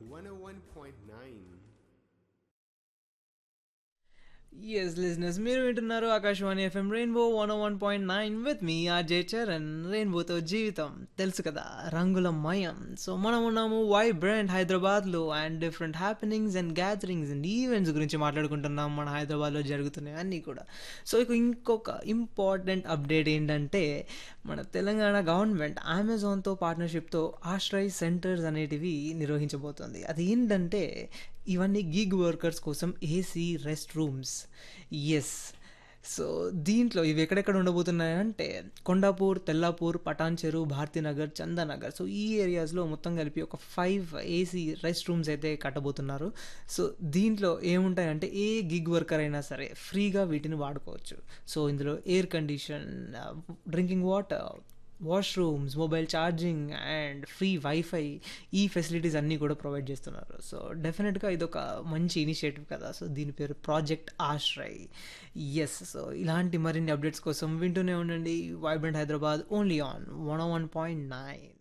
101.9. Yes listeners మీరు వింటున్నారు Akashvani FM Rainbow one one point nine with మీ ఆర్జే చరణ్ రెయిన్బోతో జీవితం తెలుసు కదా రంగుల మయం సో మనం ఉన్నాము వైబ్రెంట్ హైదరాబాద్లో and different happenings and gatherings and events గురించి మాట్లాడుకుంటున్నాం మన హైదరాబాద్లో జరుగుతున్నాయి అన్నీ కూడా సో ఇక ఇంకొక ఇంపార్టెంట్ అప్డేట్ ఏంటంటే మన తెలంగాణ గవర్నమెంట్ అమెజాన్తో పార్ట్నర్షిప్తో ఆశ్రయ్ సెంటర్స్ అనేటివి నిర్వహించబోతోంది అది ఏంటంటే ఇవన్నీ గిగ్ వర్కర్స్ కోసం AC rest rooms yes so దీంట్లో ఇవి ఎక్కడెక్కడ ఉండబోతున్నాయంటే కొండాపూర్ తెల్లాపూర్ పటాన్ చెరు భారతీనగర్ చందానగర్ సో ఈ ఏరియాస్లో మొత్తం కలిపి ఒక ఫైవ్ ఏసీ రెస్ట్ రూమ్స్ అయితే కట్టబోతున్నారు సో దీంట్లో ఏముంటాయంటే ఏ గిగ్ వర్కర్ అయినా సరే ఫ్రీగా వీటిని వాడుకోవచ్చు సో ఇందులో air condition drinking water washrooms mobile charging and free WiFi ఈ ఫెసిలిటీస్ అన్నీ కూడా ప్రొవైడ్ చేస్తున్నారు సో డెఫినెట్గా ఇది ఒక మంచి ఇనిషియేటివ్ కదా సో దీని పేరు ప్రాజెక్ట్ ఆశ్రయ్ ఎస్ సో ఇలాంటి మరిన్ని అప్డేట్స్ కోసం వింటూనే ఉండండి vibrant Hyderabad only on one one point nine